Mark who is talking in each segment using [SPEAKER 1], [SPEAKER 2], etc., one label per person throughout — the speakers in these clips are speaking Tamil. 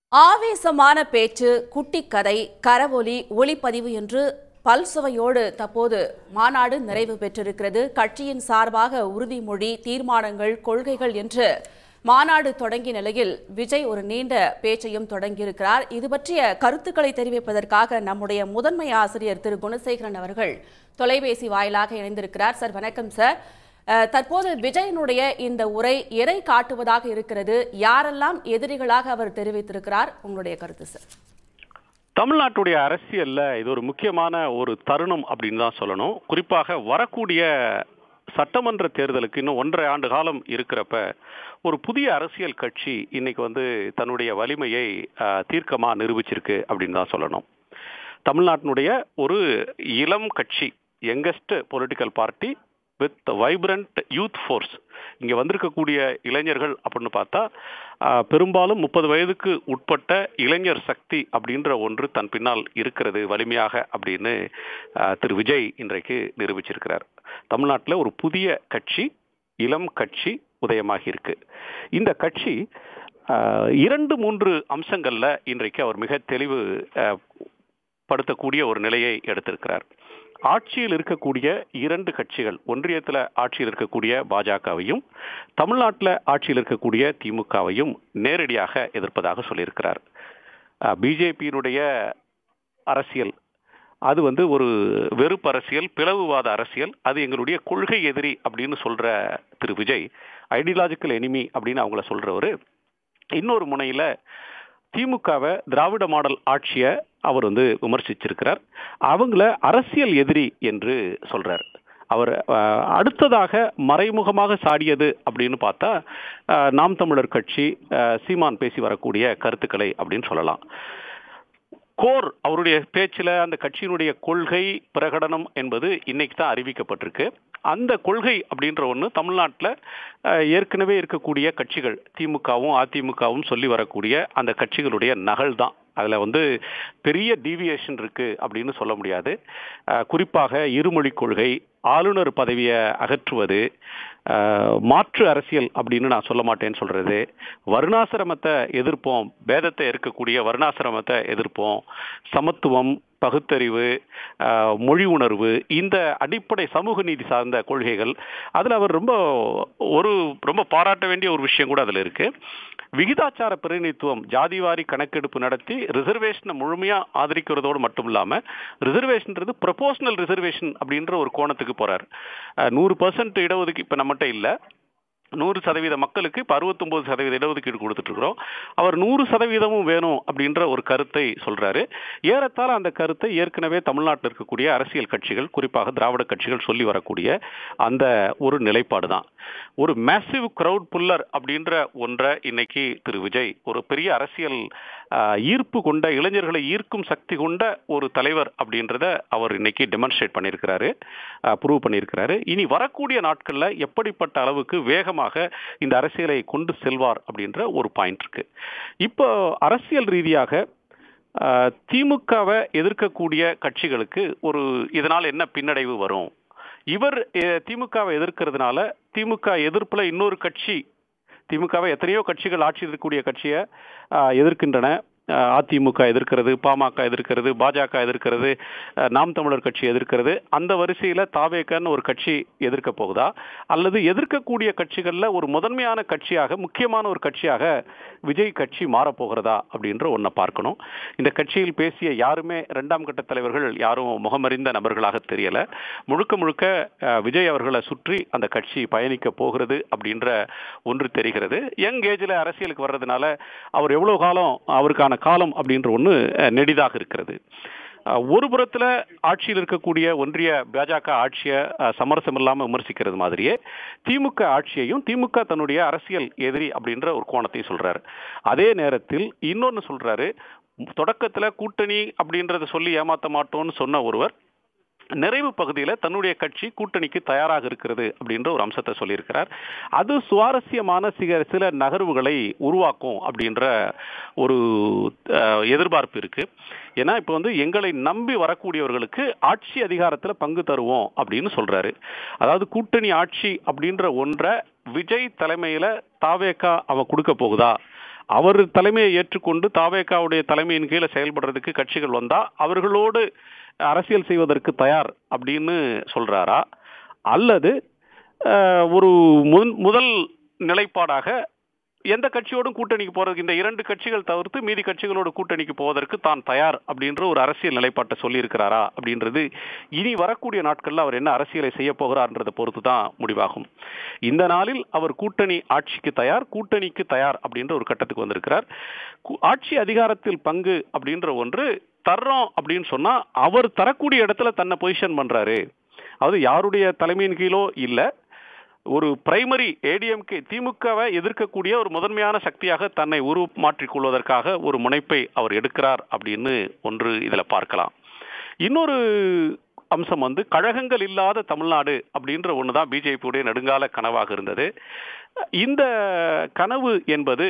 [SPEAKER 1] ஆவேசமான பேச்சு குட்டிக்கதை கரவொலி ஒளிப்பதிவு என்று பல்சுவையோடு தற்போது மாநாடு நிறைவு பெற்றிருக்கிறது கட்சியின் சார்பாக உறுதிமொழி தீர்மானங்கள் கொள்கைகள் என்று மாநாடு தொடங்கிய நிலையில் விஜய் ஒரு நீண்ட பேச்சையும் தொடங்கியிருக்கிறார் இது பற்றிய கருத்துக்களை தெரிவிப்பதற்காக நம்முடைய முதன்மை ஆசிரியர் திரு குணசேகரன் அவர்கள் தொலைபேசி வாயிலாக இணைந்திருக்கிறார் சார் வணக்கம் சார் அஹ், தற்போது விஜயனுடைய இந்த உரை எதை காட்டுவதாக இருக்கிறது யாரெல்லாம் எதிரிகளாக அவர் தெரிவித்திருக்கிறார் உங்களுடைய கருத்து சார்
[SPEAKER 2] தமிழ்நாட்டுடைய அரசியல்ல இது ஒரு முக்கியமான ஒரு தருணம் அப்படின்னு தான் சொல்லணும் குறிப்பாக வரக்கூடிய சட்டமன்ற தேர்தலுக்கு இன்னும் ஒன்றரை ஆண்டு காலம் இருக்கிறப்ப ஒரு புதிய அரசியல் கட்சி இன்னைக்கு வந்து தன்னுடைய வலிமையை ஆஹ், தீர்க்கமா நிரூபிச்சிருக்கு அப்படின்னு தான் சொல்லணும் தமிழ்நாட்டினுடைய ஒரு இளம் கட்சி youngest political party with vibrant youth force இங்கே வந்திருக்கக்கூடிய இளைஞர்கள் அப்படின்னு பார்த்தா ஆஹ், பெரும்பாலும் முப்பது வயதுக்கு உட்பட்ட இளைஞர் சக்தி அப்படின்ற ஒன்று தன் பின்னால் இருக்கிறது வலிமையாக அப்படின்னு ஆஹ், திரு விஜய் இன்றைக்கு நிரூபிச்சிருக்கிறார் தமிழ்நாட்டில் ஒரு புதிய கட்சி இளம் கட்சி உதயமாகி இருக்கு இந்த கட்சி ஆஹ், இரண்டு மூன்று அம்சங்கள்ல இன்றைக்கு அவர் மிக தெளிவு ஆஹ், படுத்தக்கூடிய ஒரு நிலையை எடுத்திருக்கிறார் ஆட்சியில் இருக்கக்கூடிய இரண்டு கட்சிகள் ஒன்றியத்தில் ஆட்சியில் இருக்கக்கூடிய பாஜகவையும் தமிழ்நாட்டில் ஆட்சியில் இருக்கக்கூடிய திமுகவையும் நேரடியாக எதிர்ப்பதாக சொல்லியிருக்கிறார் பிஜேபியினுடைய அரசியல் அது வந்து ஒரு வெறுப்பு அரசியல் பிளவுவாத அரசியல் அது எங்களுடைய கொள்கை எதிரி அப்படின்னு சொல்ற திரு விஜய் ஐடியாலஜிக்கல் எனிமி அப்படின்னு அவங்கள சொல்றவர் இன்னொரு முனையில திமுகவை திராவிட மாடல் ஆட்சியை அவர் வந்து விமர்சிச்சிருக்கிறார் அவங்கள அரசியல் எதிரி என்று சொல்றார் அவர் அஹ், அடுத்ததாக மறைமுகமாக சாடியது அப்படின்னு பார்த்தா அஹ், நாம் தமிழர் கட்சி அஹ், சீமான் பேசி வரக்கூடிய கருத்துக்களை அப்படின்னு சொல்லலாம் கோர் அவருடைய பேச்சில் அந்த கட்சியினுடைய கொள்கை பிரகடனம் என்பது இன்னைக்கு தான் அறிவிக்கப்பட்டிருக்கு அந்த கொள்கை அப்படின்ற ஒன்று தமிழ்நாட்டில் ஏற்கனவே இருக்கக்கூடிய கட்சிகள் திமுகவும் அதிமுகவும் சொல்லி வரக்கூடிய அந்த கட்சிகளுடைய நகல் தான் அதில் வந்து பெரிய டீவியேஷன் இருக்கு அப்படின்னு சொல்ல முடியாது அஹ், குறிப்பாக இருமொழி கொள்கை ஆளுநர் பதவியை அகற்றுவது அஹ், மாற்று அரசியல் அப்படின்னு நான் சொல்ல மாட்டேன்னு சொல்றது வருணாசிரமத்தை எதிர்ப்போம் பேதத்தை இருக்கக்கூடிய வருணாசிரமத்தை எதிர்ப்போம் சமத்துவம் பகுத்தறிவு அஹ், மொழி உணர்வு இந்த அடிப்படை சமூக நீதி சார்ந்த கொள்கைகள் அதில் அவர் ரொம்ப ஒரு ரொம்ப பாராட்ட வேண்டிய ஒரு விஷயம் கூட அதில் இருக்கு விகிதாச்சார பிரதிநிதித்துவம் ஜாதிவாரி கணக்கெடுப்பு நடத்தி ரிசர்வேஷனை முழுமையாக ஆதரிக்கிறதோடு மட்டும் இல்லாமல் ரிசர்வேஷன்ன்றது ப்ரொபோஷனல் ரிசர்வேஷன் அப்படின்ற ஒரு கோணத்துக்கு போறார் அஹ், நூறு பர்சன்ட் இடஒதுக்கீடு இப்போ நம்மகிட்ட இல்லை நூறு சதவீத மக்களுக்கு இப்போ அறுபத்தொம்பது சதவீத இடஒதுக்கீடு கொடுத்துட்டு இருக்கிறோம் அவர் நூறு சதவீதமும் வேணும் அப்படின்ற ஒரு கருத்தை சொல்றாரு ஏறத்தாழ அந்த கருத்தை ஏற்கனவே தமிழ்நாட்டில் இருக்கக்கூடிய அரசியல் கட்சிகள் குறிப்பாக திராவிட கட்சிகள் சொல்லி வரக்கூடிய அந்த ஒரு நிலைப்பாடு தான் ஒரு மேசிவ் crowd புல்லர் அப்படின்ற ஒன்றை இன்னைக்கு திரு விஜய் ஒரு பெரிய அரசியல் ஆஹ், ஈர்ப்பு கொண்ட இளைஞர்களை ஈர்க்கும் சக்தி கொண்ட ஒரு தலைவர் அப்படின்றத அவர் இன்னைக்கு டெமான்ஸ்ட்ரேட் பண்ணியிருக்கிறாரு ப்ரூவ் பண்ணியிருக்கிறாரு இனி வரக்கூடிய நாட்களில் எப்படிப்பட்ட அளவுக்கு வேகமாக இந்த அரசியலை கொண்டு செல்வார் அப்படின்ற ஒரு பாயிண்ட் இருக்கு இப்போ அரசியல் ரீதியாக ஆஹ், திமுகவை எதிர்க்கக்கூடிய கட்சிகளுக்கு ஒரு இதனால் என்ன பின்னடைவு வரும் இவர் அஹ், திமுகவை எதிர்க்கிறதுனால திமுக எதிர்ப்புல இன்னொரு கட்சி திமுகவை எத்தனையோ கட்சிகள் ஆட்சியில் இருக்கக்கூடிய கட்சியை ஆஹ், எதிர்க்கின்றன ஆஹ், அதிமுக எதிர்க்கிறது பாமக எதிர்க்கிறது பாஜக எதிர்க்கிறது ஆஹ், நாம் தமிழர் கட்சி எதிர்க்கிறது அந்த வரிசையில் தாவேக்கன்னு ஒரு கட்சி எதிர்க்க போகுதா அல்லது எதிர்க்கக்கூடிய கட்சிகளில் ஒரு முதன்மையான கட்சியாக முக்கியமான ஒரு கட்சியாக விஜய் கட்சி மாறப்போகிறதா அப்படின்ற ஒன்றை பார்க்கணும் இந்த கட்சியில் பேசிய யாருமே இரண்டாம் கட்ட தலைவர்கள் யாரும் முகமறிந்த நபர்களாக தெரியல முழுக்க முழுக்க அஹ், விஜய் அவர்களை சுற்றி அந்த கட்சி பயணிக்க போகிறது அப்படின்ற ஒன்று தெரிகிறது யங் ஏஜில் அரசியலுக்கு வர்றதுனால அவர் எவ்வளவு காலம் அவருக்கான காலம் அப்படின்ற ஒன்று அஹ், நெடிதாக இருக்கிறது அஹ், ஒரு புறத்துல ஆட்சியில் இருக்கக்கூடிய ஒன்றிய பாஜக ஆட்சியை அஹ், சமரசம் இல்லாம விமர்சிக்கிறது மாதிரியே திமுக ஆட்சியையும் திமுக தன்னுடைய அரசியல் எதிரி அப்படின்ற ஒரு கோணத்தையும் சொல்றாரு அதே நேரத்தில் இன்னொன்னு சொல்றாரு தொடக்கத்துல கூட்டணி அப்படின்றத சொல்லி ஏமாத்த மாட்டோம்னு சொன்ன ஒருவர் நிறைவு பகுதியில் தன்னுடைய கட்சி கூட்டணிக்கு தயாராக இருக்கிறது அப்படின்ற ஒரு அம்சத்தை சொல்லியிருக்கிறார் அது சுவாரஸ்யமான சில சில நகர்வுகளை உருவாக்கும் அப்படின்ற ஒரு அஹ், எதிர்பார்ப்பு இருக்கு ஏன்னா இப்போ வந்து எங்களை நம்பி வரக்கூடியவர்களுக்கு ஆட்சி அதிகாரத்தில் பங்கு தருவோம் அப்படின்னு சொல்றாரு அதாவது கூட்டணி ஆட்சி அப்படின்ற ஒன்றை விஜய் தலைமையில தாவேக்கா அவன் கொடுக்க போகுதா அவர் தலைமையை ஏற்றுக்கொண்டு தாவேக்காவுடைய தலைமையின் கீழே செயல்படுறதுக்கு கட்சிகள் வந்தா அவர்களோடு அரசியல் செய்வதற்கு தயார் அப்படின்னு சொல்றாரா அல்லது அஹ், ஒரு முன்- முதல் நிலைப்பாடாக எந்த கட்சியோடும் கூட்டணிக்கு போறதுக்கு இந்த இரண்டு கட்சிகள் தவிர்த்து மீதி கட்சிகளோடு கூட்டணிக்கு போவதற்கு தான் தயார் அப்படின்ற ஒரு அரசியல் நிலைப்பாட்டை சொல்லியிருக்கிறாரா அப்படின்றது இனி வரக்கூடிய நாட்கள்ல அவர் என்ன அரசியலை செய்ய போகிறார்ன்றதை பொறுத்து தான் முடிவாகும் இந்த நாளில் அவர் கூட்டணி ஆட்சிக்கு தயார் கூட்டணிக்கு தயார் அப்படின்ற ஒரு கட்டத்துக்கு வந்திருக்கிறார் கு- ஆட்சி அதிகாரத்தில் பங்கு அப்படின்ற ஒன்று தர்றோம் அப்படின்னு சொன்னா அவர் தரக்கூடிய இடத்துல தன்னை பொசிஷன் பண்றாரு அதாவது யாருடைய தலைமையின் கீழோ இல்ல ஒரு பிரைமரி ஏடிஎம்கே திமுகவை எதிர்க்கக்கூடிய ஒரு முதன்மையான சக்தியாக தன்னை உருமாற்றிக் கொள்வதற்காக ஒரு முனைப்பை அவர் எடுக்கிறார் அப்படின்னு ஒன்று இதுல பார்க்கலாம் இன்னொரு அம்சம் வந்து கழகங்கள் இல்லாத தமிழ்நாடு அப்படின்ற ஒன்று தான் பிஜேபியுடைய நெடுங்கால கனவாக இருந்தது இந்த கனவு என்பது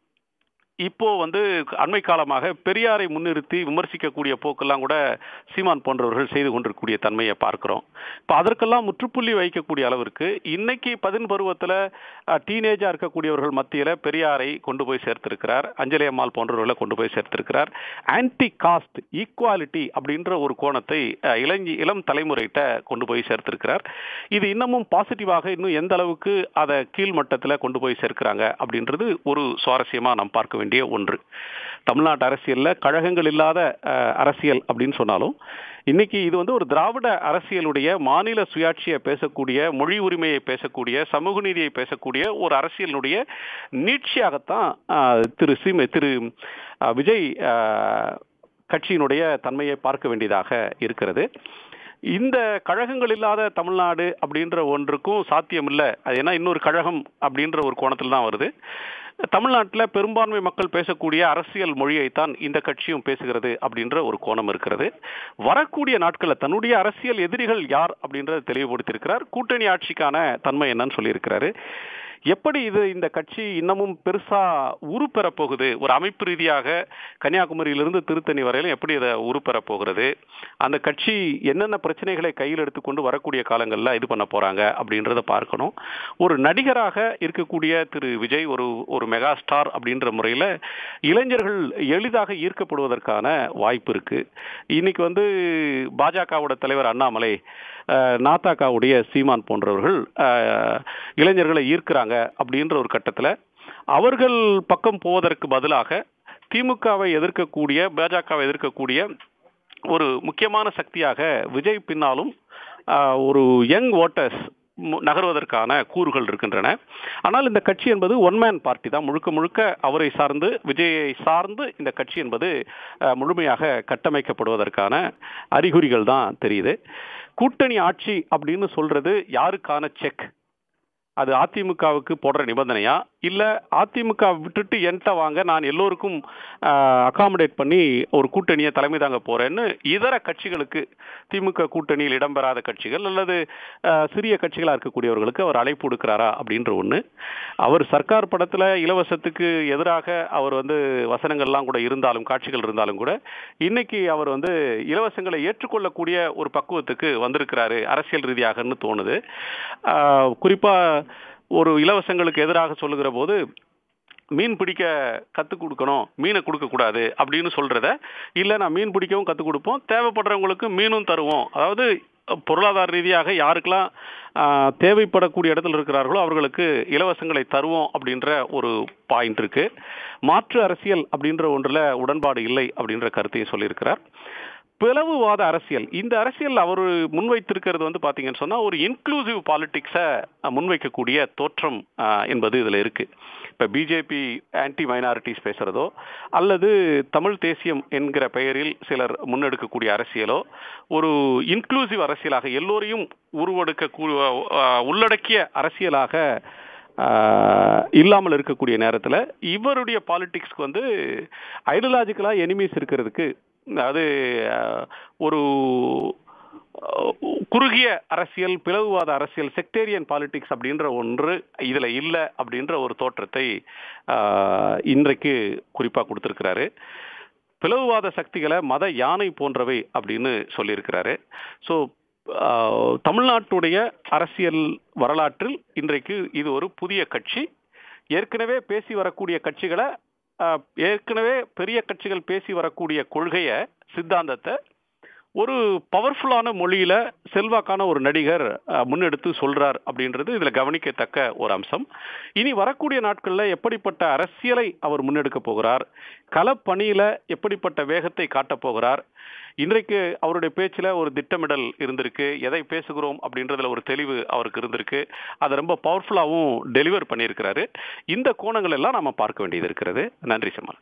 [SPEAKER 2] இப்போ வந்து அண்மை காலமாக பெரியாரை முன்னிறுத்தி விமர்சிக்கக்கூடிய போக்கெல்லாம் கூட சீமான் போன்றவர்கள் செய்து கொண்டிருக்கக்கூடிய தன்மையை பார்க்கிறோம் இப்போ அதற்கெல்லாம் முற்றுப்புள்ளி வைக்கக்கூடிய அளவிற்கு இன்னைக்கு பதின் பருவத்தில் டீனேஜா இருக்கக்கூடியவர்கள் மத்தியில் பெரியாரை கொண்டு போய் சேர்த்திருக்கிறார் அஞ்சலி அம்மாள் போன்றவர்களை கொண்டு போய் சேர்த்திருக்கிறார் ஆன்டி காஸ்ட் ஈக்குவாலிட்டி அப்படின்ற ஒரு கோணத்தை அஹ், இளஞ்சி இளம் தலைமுறைகிட்ட கொண்டு போய் சேர்த்திருக்கிறார் இது இன்னமும் பாசிட்டிவாக இன்னும் எந்த அளவுக்கு அதை கீழ் மட்டத்தில் கொண்டு போய் சேர்க்கிறாங்க அப்படின்றது ஒரு சுவாரஸ்யமா நாம் பார்க்க வேண்டிய ஒன்று தமிழ்நாட்டு அரசியல்ல கழகங்கள் இல்லாத அஹ், அரசியல் அப்படின்னு சொன்னாலும் இன்னைக்கு இது வந்து ஒரு திராவிட அரசியலுடைய மாநில சுயாட்சியை பேசக்கூடிய மொழி உரிமையை பேசக்கூடிய சமூக நீதியை பேசக்கூடிய ஒரு அரசியலினுடைய நீட்சியாகத்தான் அஹ், திரு சீமை திரு அஹ், விஜய் அஹ், கட்சியினுடைய தன்மையை பார்க்க வேண்டியதாக இருக்கிறது இந்த கழகங்கள் இல்லாத தமிழ்நாடு அப்படின்ற ஒன்றுக்கும் சாத்தியம் இல்லை அது ஏன்னா இன்னொரு கழகம் அப்படின்ற ஒரு கோணத்தில் தான் வருது தமிழ்நாட்டில் பெரும்பான்மை மக்கள் பேசக்கூடிய அரசியல் மொழியைத்தான் இந்த கட்சியும் பேசுகிறது அப்படின்ற ஒரு கோணம் இருக்கிறது வரக்கூடிய நாட்களில் தன்னுடைய அரசியல் எதிரிகள் யார் அப்படின்றத தெளிவுபடுத்தியிருக்கிறார் கூட்டணி ஆட்சிக்கான தன்மை என்னன்னு சொல்லியிருக்கிறாரு எப்படி இது இந்த கட்சி இன்னமும் பெருசா உருப்பெற போகுது ஒரு அமைப்பு ரீதியாக கன்னியாகுமரியிலிருந்து திருத்தணி வரையிலும் எப்படி இதை உருப்பெற போகிறது அந்த கட்சி என்னென்ன பிரச்சனைகளை கையில் எடுத்துக்கொண்டு வரக்கூடிய காலங்களில் இது பண்ண போறாங்க அப்படின்றத பார்க்கணும் ஒரு நடிகராக இருக்கக்கூடிய திரு விஜய் ஒரு ஒரு மெகா ஸ்டார் அப்படின்ற முறையில் இளைஞர்கள் எளிதாக ஈர்க்கப்படுவதற்கான வாய்ப்பு இருக்கு இன்னைக்கு வந்து பாஜகவோட தலைவர் அண்ணாமலை அஹ், நாத்தாக்காவுடைய சீமான் போன்றவர்கள் அஹ், இளைஞர்களை ஈர்க்கிறாங்க அப்படின்ற ஒரு கட்டத்தில் அவர்கள் பக்கம் போவதற்கு பதிலாக திமுகவை எதிர்க்கக்கூடிய பாஜகவை எதிர்க்கக்கூடிய ஒரு முக்கியமான சக்தியாக விஜய் பின்னாலும் ஆஹ், ஒரு யங் ஓட்டர்ஸ் நகர்வதற்கான கூறுகள் இருக்கின்றன ஆனால் இந்த கட்சி என்பது ஒன் மேன் பார்ட்டி தான் முழுக்க முழுக்க அவரை சார்ந்து விஜயை சார்ந்து இந்த கட்சி என்பது ஆஹ், முழுமையாக கட்டமைக்கப்படுவதற்கான அறிகுறிகள் தான் தெரியுது கூட்டணி ஆட்சி அப்படின்னு சொல்றது யாருக்கான செக் அது அதிமுகவுக்கு போடுற நிபந்தனையா இல்ல அதிமுக விட்டுட்டு என்கிட்ட வாங்க நான் எல்லோருக்கும் அகாமடேட் பண்ணி ஒரு கூட்டணியை தலைமை தாங்க போறேன்னு இதர கட்சிகளுக்கு திமுக கூட்டணியில் இடம்பெறாத கட்சிகள் அல்லது ஆஹ், சிறிய கட்சிகளா இருக்கக்கூடியவர்களுக்கு அவர் அழைப்பு கொடுக்கிறாரா அப்படின்ற ஒண்ணு அவர் சர்க்கார் படத்துல இலவசத்துக்கு எதிராக அவர் வந்து வசனங்கள்லாம் கூட இருந்தாலும் காட்சிகள் இருந்தாலும் கூட இன்னைக்கு அவர் வந்து இலவசங்களை ஏற்றுக்கொள்ளக்கூடிய ஒரு பக்குவத்துக்கு வந்திருக்கிறாரு அரசியல் ரீதியாகன்னு தோணுது ஆஹ், குறிப்பா ஒரு இலவசங்களுக்கு எதிராக சொல்லுகிற போது மீன் பிடிக்க கற்றுக் கொடுக்கணும் மீனை கொடுக்கக்கூடாது அப்படின்னு சொல்றத இல்லை நான் மீன் பிடிக்கவும் கற்றுக் கொடுப்போம் தேவைப்படுறவங்களுக்கு மீனும் தருவோம் அதாவது பொருளாதார ரீதியாக யாருக்கெல்லாம் ஆஹ், தேவைப்படக்கூடிய இடத்துல இருக்கிறார்களோ அவர்களுக்கு இலவசங்களை தருவோம் அப்படின்ற ஒரு பாயிண்ட் இருக்கு மாற்று அரசியல் அப்படின்ற ஒன்றில் உடன்பாடு இல்லை அப்படின்ற கருத்தையும் சொல்லியிருக்கிறார் பிளவுவாத அரசியல் இந்த அரசியல் அவர் முன்வைத்திருக்கிறது வந்து பாத்தீங்கன்னு சொன்னா ஒரு இன்க்ளூசிவ் பாலிடிக்ஸை முன்வைக்கக்கூடிய தோற்றம் ஆஹ், என்பது இதுல இருக்கு இப்ப பிஜேபி ஆன்டி மைனாரிட்டிஸ் பேசுறதோ அல்லது தமிழ் தேசியம் என்கிற பெயரில் சிலர் முன்னெடுக்கக்கூடிய அரசியலோ ஒரு இன்க்ளூசிவ் அரசியலாக எல்லோரையும் உருவெடுக்க கூ- ஆஹ், உள்ளடக்கிய அரசியலாக ஆஹ், இல்லாமல் இருக்கக்கூடிய நேரத்தில் இவருடைய பாலிடிக்ஸ்க்கு வந்து ஐடியாலஜிக்கலாக எனிமீஸ் இருக்கிறதுக்கு அதாவது ஆஹ், ஒரு ஆஹ், குறுகிய அரசியல் பிளவுவாத அரசியல் செக்டேரியன் பாலிடிக்ஸ் அப்படின்ற ஒன்று இதுல இல்ல அப்படின்ற ஒரு தோற்றத்தை ஆஹ், இன்றைக்கு குறிப்பா கொடுத்திருக்கிறாரு பிளவுவாத சக்திகளை மத யானை போன்றவை அப்படின்னு சொல்லியிருக்கிறாரு ஸோ தமிழ்நாட்டுடைய அரசியல் வரலாற்றில் இன்றைக்கு இது ஒரு புதிய கட்சி ஏற்கனவே பேசி வரக்கூடிய கட்சிகளை அஹ், ஏற்கனவே பெரிய கட்சிகள் பேசி வரக்கூடிய கொள்கையை சித்தாந்தத்தை ஒரு பவர்ஃபுல்லான மொழியில செல்வாக்கான ஒரு நடிகர் அஹ், முன்னெடுத்து சொல்றார் அப்படின்றது இதுல கவனிக்கத்தக்க ஒரு அம்சம் இனி வரக்கூடிய நாட்கள்ல எப்படிப்பட்ட அரசியலை அவர் முன்னெடுக்க போகிறார் களப்பணியில எப்படிப்பட்ட வேகத்தை காட்டப் போகிறார் இன்றைக்கு அவருடைய பேச்சுல ஒரு திட்டமிடல் இருந்திருக்கு எதை பேசுகிறோம் அப்படின்றதுல ஒரு தெளிவு அவருக்கு இருந்திருக்கு அதை ரொம்ப பவர்ஃபுல்லாகவும் டெலிவர் பண்ணியிருக்கிறாரு இந்த கோணங்கள் எல்லாம் நாம பார்க்க வேண்டியது இருக்கிறது நன்றி சம்மான்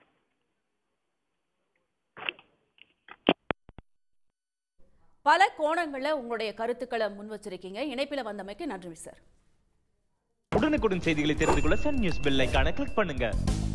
[SPEAKER 1] பல கோணங்கள்ல உங்களுடைய கருத்துக்களை முன் வச்சிருக்கீங்க இணைப்பில் வந்தமைக்கு நன்றி சார்
[SPEAKER 3] உடனுக்குடன் செய்திகளை தெரிந்து கொள்ள சன் நியூஸ் பெல் ஐகானை கிளிக் பண்ணுங்க